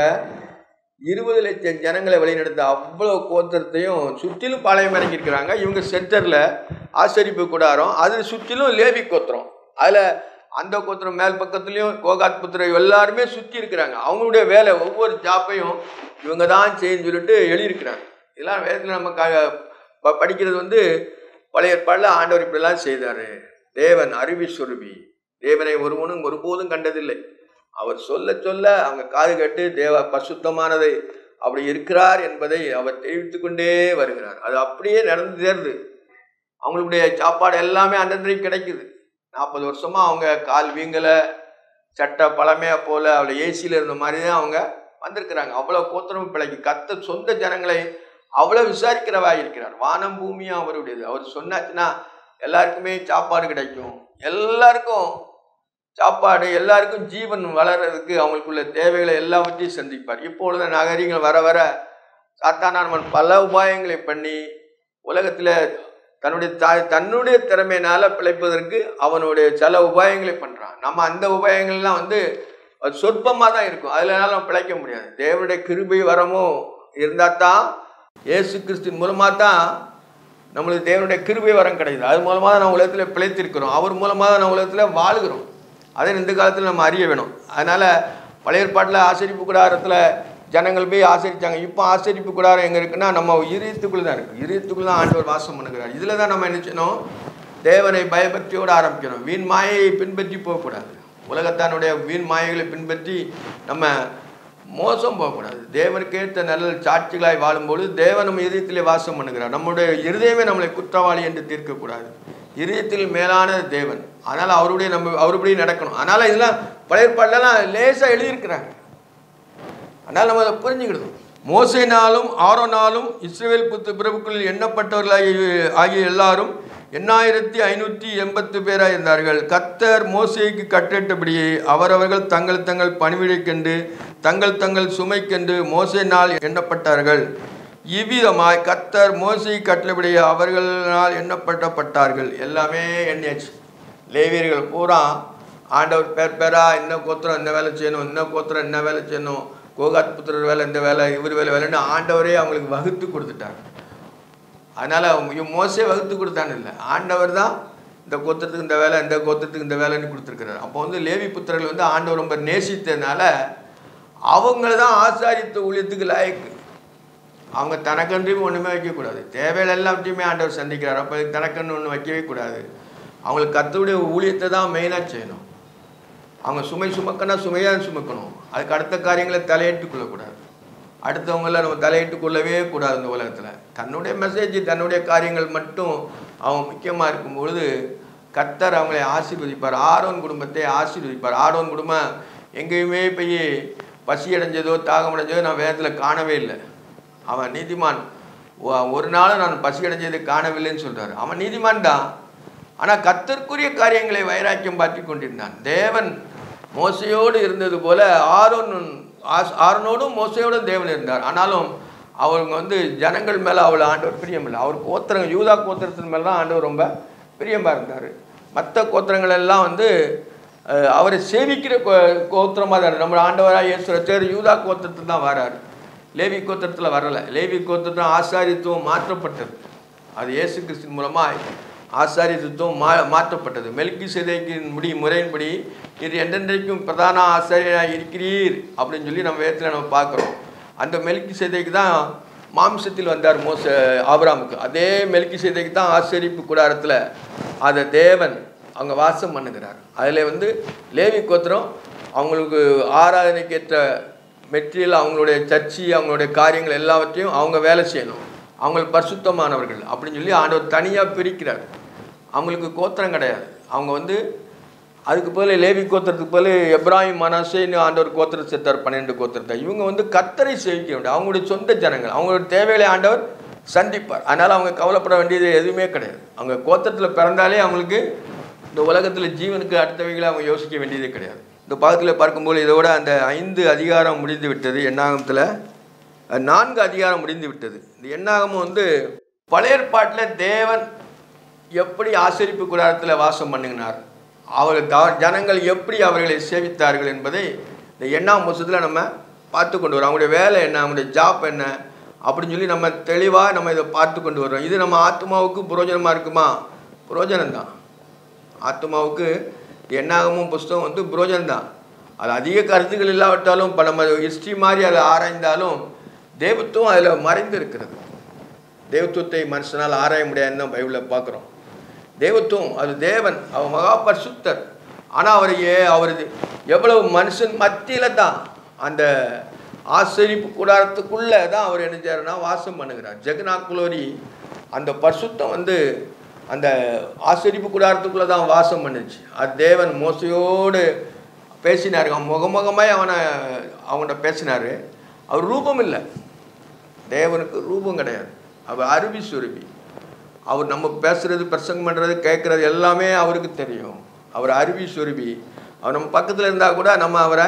இருபது லட்சம் ஜனங்களை வழிநடத்த அவ்வளோ கோத்திரத்தையும் சுற்றிலும் பாளையம் இறங்கியிருக்கிறாங்க இவங்க சென்டரில் ஆசரிப்பு கூடாரம் அது சுற்றிலும் லேவி கோத்திரம் அதில் அந்த கோத்திரம் மேல் பக்கத்துலேயும் கோகாத் புத்திரம் எல்லாருமே சுற்றி இருக்கிறாங்க அவங்களுடைய வேலை ஒவ்வொரு ஜாப்பையும் இவங்க தான் செய்யன்னு சொல்லிட்டு எழுதியிருக்கிறாங்க இதெல்லாம் வேதத்தில் நம்ம க ப- படிக்கிறது வந்து பழைய ஏற்பாடில் ஆண்டவர் இப்படிலாம் செய்தார் தேவன் அருவி சுருபி தேவனை ஒருவனும் ஒருபோதும் கண்டதில்லை அவர் சொல்ல சொல்ல அவங்க காது கேட்டு தேவ பசுத்தமானதை அப்படி இருக்கிறார் என்பதை அவர் தெரிவித்துக் கொண்டே வருகிறார் அது அப்படியே நடந்து தேர்ந்து அவங்களுடைய சாப்பாடு எல்லாமே அன்றன்றைக்கு கிடைக்குது நாற்பது வருஷமா அவங்க கால் வீங்கலை சட்டை பழமையா போல அவளை ஏசியில் இருந்த மாதிரி தான் அவங்க வந்திருக்கிறாங்க அவ்வளோ கோத்திரம் பிழைக்கு கத்த சொந்த ஜனங்களை அவ்வளோ விசாரிக்கிறவா இருக்கிறார் வானம் பூமியும் அவருடையது அவர் சொன்னாச்சுன்னா எல்லாருக்குமே சாப்பாடு கிடைக்கும் எல்லாருக்கும் சாப்பாடு எல்லாருக்கும் ஜீவன் வளர்றதுக்கு அவங்களுக்குள்ள தேவைகளை எல்லாவற்றையும் சந்திப்பார் இப்பொழுது நகரிகள் வர வர சாத்தானவன் பல உபாயங்களை பண்ணி உலகத்தில் தன்னுடைய தாய் தன்னுடைய திறமையினால பிழைப்பதற்கு அவனுடைய சில உபாயங்களை பண்ணுறான் நம்ம அந்த உபாயங்கள்லாம் வந்து அது சொற்பமாக தான் இருக்கும் அதனால நம்ம பிழைக்க முடியாது தேவனுடைய கிருபை வரமும் இருந்தால் தான் இயேசு கிறிஸ்துவின் மூலமாக தான் நம்மளுக்கு தேவனுடைய கிருபை வரம் கிடைக்குது அது மூலமாக தான் நம்ம உலகத்தில் பிழைத்திருக்கிறோம் அவர் மூலமாக தான் நம்ம உலகத்தில் வாழுகிறோம் அதை இந்த காலத்தில் நம்ம அறிய வேணும் அதனால் பழைய ஏற்பாட்டில் ஆசரிப்பு கூடாரத்தில் ஜனங்கள் போய் ஆசரித்தாங்க இப்போ ஆசரிப்பு கூடாரம் எங்கே இருக்குன்னா நம்ம இதயத்துக்குள்ளே தான் இருக்குது இதயத்துக்குள்ளே தான் ஆண்டவர் வாசம் பண்ணுகிறார் இதில் தான் நம்ம என்ன செய்யணும் தேவனை பயபக்தியோடு ஆரம்பிக்கணும் வீண் மாயையை பின்பற்றி போகக்கூடாது உலகத்தானுடைய வீண் மாயைகளை பின்பற்றி நம்ம மோசம் போகக்கூடாது தேவனுக்கேற்ற நல்ல சாட்சிகளாய் வாழும்போது தேவன் நம்ம இதயத்திலே வாசம் பண்ணுகிறார் நம்முடைய இருதயமே நம்மளை குற்றவாளி என்று தீர்க்கக்கூடாது இதயத்தில் மேலான தேவன் அதனால் அவருடைய நம்ம அவருபடி நடக்கணும் அதனால் இதெல்லாம் பழைய ஏற்பாடுலலாம் லேசாக எழுதியிருக்கிறாங்க அதனால் நம்ம அதை புரிஞ்சுக்கிடணும் மோசைனாலும் ஆரோனாலும் இஸ்ரேல் புத்து பிரபுக்களில் எண்ணப்பட்டவர்களாகிய ஆகிய எல்லாரும் எண்ணாயிரத்தி ஐநூற்றி எண்பத்து பேராக இருந்தார்கள் கத்தர் மோசேக்கு கட்டிட்டபடியே அவரவர்கள் தங்கள் தங்கள் பணிவிடைக்கென்று தங்கள் தங்கள் சுமைக்கென்று மோசைனால் எண்ணப்பட்டார்கள் இவ்விதமாய் கத்தர் மோசை கட்டளபடியே அவர்களால் எண்ணப்பட்டப்பட்டார்கள் எல்லாமே எண்ணியாச்சு லேவியர்கள் பூரா ஆண்டவர் பேர் பேரா இந்த கோத்திரம் இந்த வேலை செய்யணும் இந்த கோத்திரம் என்ன வேலை செய்யணும் கோகாத் புத்திரர் வேலை இந்த வேலை இவர் வேலை வேலைன்னு ஆண்டவரே அவங்களுக்கு வகுத்து கொடுத்துட்டார் அதனால் மோசே வகுத்து கொடுத்தான்னு இல்லை ஆண்டவர் தான் இந்த கோத்திரத்துக்கு இந்த வேலை இந்த கோத்திரத்துக்கு இந்த வேலைன்னு கொடுத்துருக்கிறார் அப்போ வந்து லேவி புத்திரர்கள் வந்து ஆண்டவர் ரொம்ப நேசித்ததுனால அவங்கள தான் ஆசாரித்த ஊழியத்துக்கு லாயக்கு அவங்க தனக்கன்றியும் ஒன்றுமே வைக்கக்கூடாது தேவைகள் எல்லாத்தையுமே ஆண்டவர் சந்திக்கிறார் அப்போ தனக்கன்று ஒன்று வைக்கவே கூடாது அவங்களுக்கு கத்தருடைய ஊழியத்தை தான் மெயினாக செய்யணும் அவங்க சுமை சுமக்கனா சுமையாக சுமக்கணும் அதுக்கு அடுத்த காரியங்களை தலையிட்டுக் கொள்ளக்கூடாது அடுத்தவங்கள நம்ம தலையிட்டுக் கொள்ளவே கூடாது இந்த உலகத்தில் தன்னுடைய மெசேஜ் தன்னுடைய காரியங்கள் மட்டும் அவங்க முக்கியமாக இருக்கும் பொழுது கத்தர் அவங்களை ஆசீர்வதிப்பார் ஆரோன் குடும்பத்தை ஆசீர்வதிப்பார் ஆரோன் குடும்பம் எங்கேயுமே போய் பசி அடைஞ்சதோ தாகம் அடைஞ்சதோ நான் வேதத்தில் காணவே இல்லை அவன் நீதிமான் ஒ- ஒரு நாளும் நான் பசி அடைஞ்சதை காணவில்லைன்னு சொல்றாரு அவன் நீதிமான் தான் ஆனால் கத்தற்குரிய காரியங்களை வைராக்கியம் பார்த்து கொண்டிருந்தான் தேவன் மோசையோடு இருந்தது போல ஆரோன் ஆஸ்- ஆரோனோடும் மோசையோடும் தேவன் இருந்தார் ஆனாலும் அவங்க வந்து ஜனங்கள் மேலே அவ்வளோ ஆண்டவர் பிரியமில்லை அவர் கோத்திரம் யூதா கோத்திரத்தின் மேலே தான் ஆண்டவர் ரொம்ப பிரியமாக இருந்தார் மற்ற கோத்திரங்கள் எல்லாம் வந்து அஹ், அவரை சேவிக்கிற கோ கோத்திரமாக தான் இருக்கு. நம்ம ஆண்டவராக இயேசுற தேர் யூதா கோத்திரத்தில் தான் வராரு லேவி கோத்திரத்தில் வரலை லேவி கோத்திரத்தில் ஆசாரித்துவம் மாற்றப்பட்டது அது இயேசு கிறிஸ்தின் மூலமாக ஆசாரியத்துவம் மா மாற்றப்பட்டது மெல்கி சிதைக்கின் முடி முறையின்படி இது என்றென்றைக்கும் பிரதான ஆசாரியராக இருக்கிறீர் அப்படின்னு சொல்லி நம்ம வேதத்தில் நம்ம பார்க்குறோம் அந்த மெல்கி சிதைக்கு தான் மாம்சத்தில் வந்தார் மோச ஆபிராமுக்கு அதே மெல்கி சிதைக்கு தான் ஆசரிப்பு கூடாரத்தில் அதை தேவன் அங்கே வாசம் பண்ணுகிறார் அதில் வந்து லேவி கோத்திரம் அவங்களுக்கு ஆராதனைக்கேற்ற மெட்டீரியல் அவங்களுடைய சர்ச்சி அவங்களுடைய காரியங்கள் எல்லாவற்றையும் அவங்க வேலை செய்யணும் அவங்க பரிசுத்தமானவர்கள் அப்படின்னு சொல்லி ஆண்டவர் தனியாக பிரிக்கிறார் அவங்களுக்கு கோத்திரம் கிடையாது அவங்க வந்து அதுக்கு பதில் லேவி கோத்திரத்துக்கு பதில் எப்ராஹிம் மனசேன்னு ஆண்டவர் கோத்திரம் சேர்த்தார் பன்னெண்டு கோத்திரத்தை இவங்க வந்து கத்தரை சேவிக்க வேண்டும் அவங்களுடைய சொந்த ஜனங்கள் அவங்களோட தேவைகளை ஆண்டவர் சந்திப்பார் அதனால் அவங்க கவலைப்பட வேண்டியது எதுவுமே கிடையாது அவங்க கோத்திரத்தில் பிறந்தாலே அவங்களுக்கு இந்த உலகத்தில் ஜீவனுக்கு அடுத்தவைகளை அவங்க யோசிக்க வேண்டியதே கிடையாது இந்த பாகத்தில் பார்க்கும்போது இதோட அந்த ஐந்து அதிகாரம் முடிந்து விட்டது எண்ணாகமத்தில் அஹ், நான்கு அதிகாரம் முடிந்து விட்டது இந்த எண்ணாகமம் வந்து பழைய ஏற்பாட்டில் தேவன் எப்படி ஆசரிப்பு கூடாரத்தில் வாசம் பண்ணுங்கினார் அவர் த- ஜனங்கள் எப்படி அவர்களை சேவித்தார்கள் என்பதை இந்த எண்ணாம் வருஷத்தில் நம்ம பார்த்து கொண்டு வரோம் அவங்களுடைய வேலை என்ன அவங்களுடைய ஜாப் என்ன அப்படின்னு சொல்லி நம்ம தெளிவாக நம்ம இதை பார்த்து கொண்டு வரோம் இது நம்ம ஆத்மாவுக்கு புரோஜனமாக இருக்குமா புரோஜனம்தான் ஆத்மாவுக்கு என்னாகமும் புஸ்தகம் வந்து புரோஜனம் தான் அது அதிக கருத்துக்கள் இல்லாவிட்டாலும் இப்போ நம்ம ஹிஸ்ட்ரி மாதிரி அதை ஆராய்ந்தாலும் தேவத்துவம் அதில் மறைந்து இருக்கிறது தேவத்துவத்தை மனுஷனால் ஆராய முடியாதுன்னு தான் பைபிளில் பார்க்குறோம் தேவத்துவம் அது தேவன் அவர் மகா பரிசுத்தர் ஆனால் அவர் ஏ அவர் எவ்வளவு மனுஷன் மத்தியில் தான் அந்த ஆசரிப்பு கூடாரத்துக்குள்ளே தான் அவர் என்ன செய்யறாருன்னா வாசம் பண்ணுகிறார் ஜெகநாக்குலோரி அந்த பரிசுத்தம் வந்து அந்த ஆசரிப்பு கூடாரத்துக்குள்ளே தான் வாசம் பண்ணுச்சு அது தேவன் மோசையோடு பேசினார் அவன் முகமுகமாய் அவனை அவன்கிட்ட பேசினார் அவர் ரூபம் இல்லை தேவனுக்கு ரூபம் கிடையாது அவர் அருவி சுருவி அவர் நம்ம பேசுறது பிரசங்கம் பண்ணுறது கேட்குறது எல்லாமே அவருக்கு தெரியும் அவர் அருவி சுருவி அவர் நம்ம பக்கத்தில் இருந்தால் கூட நம்ம அவரை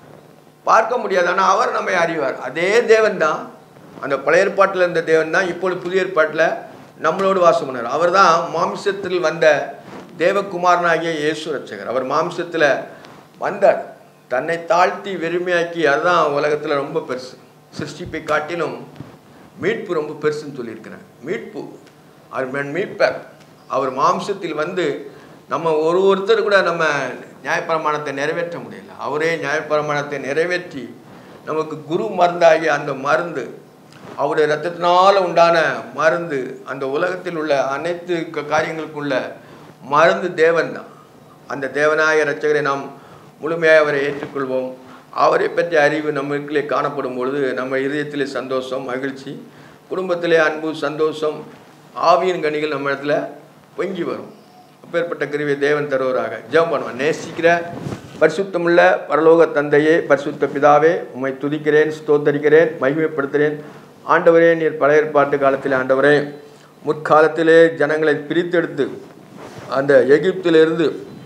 பார்க்க முடியாது ஆனால் அவர் நம்மை அறிவார் அதே தேவன் தான் அந்த பழைய ஏற்பாட்டில் இருந்த தேவன் தான் இப்பொழுது புதிய ஏற்பாட்டில் நம்மளோடு வாசம் பண்ணார் அவர் தான் மாம்சத்தில் வந்த தேவகுமாரனாகிய இயேசு ரட்சகர் அவர் மாம்சத்தில் வந்தார் தன்னை தாழ்த்தி வெறுமையாக்கி அதுதான் உலகத்தில் ரொம்ப பெருசு சிருஷ்டிப்பை காட்டிலும் மீட்பு ரொம்ப பெருசுன்னு சொல்லியிருக்கிறேன் மீட்பு அவர் மென் மீட்பர் அவர் மாம்சத்தில் வந்து நம்ம ஒரு ஒருத்தர் கூட நம்ம நியாயப்பிரமாணத்தை நிறைவேற்ற முடியல அவரே நியாயப்பிரமாணத்தை நிறைவேற்றி நமக்கு குரு மருந்தாகிய அந்த மருந்து அவருடைய ரத்தத்தினால் உண்டான மருந்து அந்த உலகத்தில் உள்ள அனைத்து க- காரியங்களுக்குள்ள மருந்து தேவன் தான் அந்த தேவனாய இரட்சகரை நாம் முழுமையாக அவரை ஏற்றுக்கொள்வோம் அவரை பற்றிய அறிவு நமக்குள்ளே காணப்படும் பொழுது நம்ம இதயத்திலே சந்தோஷம் மகிழ்ச்சி குடும்பத்திலே அன்பு சந்தோஷம் ஆவியின் கனிகள் நம்ம இடத்துல பொங்கி வரும் அப்பேற்பட்ட கிருவியை தேவன் தருவராக ஜெபம் பண்ணுவோம் நேசிக்கிற பரிசுத்தமுள்ள பரலோக தந்தையே பரிசுத்த பிதாவே உம்மை துதிக்கிறேன் ஸ்தோத்தரிக்கிறேன் மகிமைப்படுத்துகிறேன் ஆண்டவரே நீர் பழைய ஏற்பாட்டு காலத்தில் ஆண்டவரே முற்காலத்திலே ஜனங்களை பிரித்தெடுத்து அந்த எகிப்திலிருந்து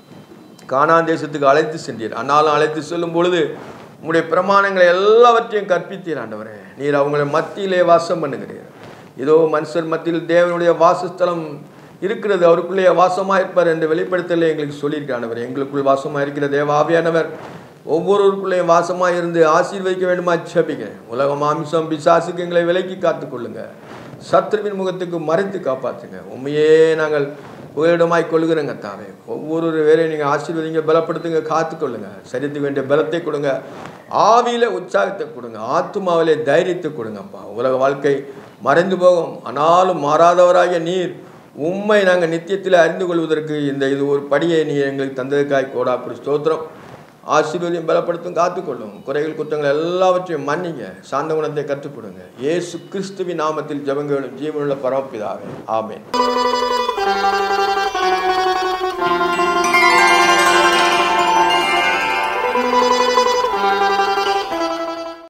கானான் தேசத்துக்கு அழைத்து சென்றீர் ஆனாலும் அழைத்து செல்லும் பொழுது உம்முடைய பிரமாணங்களை எல்லாவற்றையும் கற்பித்தீர் ஆண்டவரே நீர் அவங்களை மத்தியிலே வாசம் பண்ணுகிறீர் இதோ மனுஷர் மத்தியில் தேவனுடைய வாசஸ்தலம் இருக்கிறது அவருக்குள்ளே வாசமாக இருப்பார் என்று வெளிப்படுத்தல எங்களுக்கு சொல்லியிருக்க ஆண்டவர் எங்களுக்குள் வாசமாக இருக்கிற தேவ ஆவியானவர் ஒவ்வொருவருக்குள்ளேயும் வாசமாக இருந்து ஆசீர்வதிக்க வேண்டுமா ஜெபிக்கிறேன் உலக மாமிசம் பிசாசுக்கு எங்களை விலக்கி காத்துக்கொள்ளுங்க சத்ருவின் முகத்துக்கு மறைத்து காப்பாற்றுங்க உண்மையே நாங்கள் புகலிடமாய் கொள்கிறோங்க தாவே ஒவ்வொரு வேலையும் நீங்கள் ஆசீர்வதிங்க பலப்படுத்துங்க காத்துக்கொள்ளுங்க சரீரத்துக்கு வேண்டிய பலத்தை கொடுங்க ஆவியில் உற்சாகத்தை கொடுங்க ஆத்துமாவிலே தைரியத்தை கொடுங்கப்பா உலக வாழ்க்கை மறைந்து போகும் ஆனாலும் மாறாதவராகிய நீர் உண்மை நாங்கள் நித்தியத்தில் அறிந்து கொள்வதற்கு இந்த இது ஒரு படியை நீ எங்களுக்கு தந்ததுக்காய் கோடா அப்படி ஸ்தோத்திரம் ஆசீர்வதியும் பலப்படுத்தும் காத்துக்கொள்ளும் குறைகள் குற்றங்கள் எல்லாவற்றையும் மன்னிங்க சாந்த குணத்தை கற்றுக் கொடுங்க இயேசு கிறிஸ்துவின் நாமத்தில் ஜெபங்களும் ஜீவனுள்ள பரமபிதாவே ஆமென்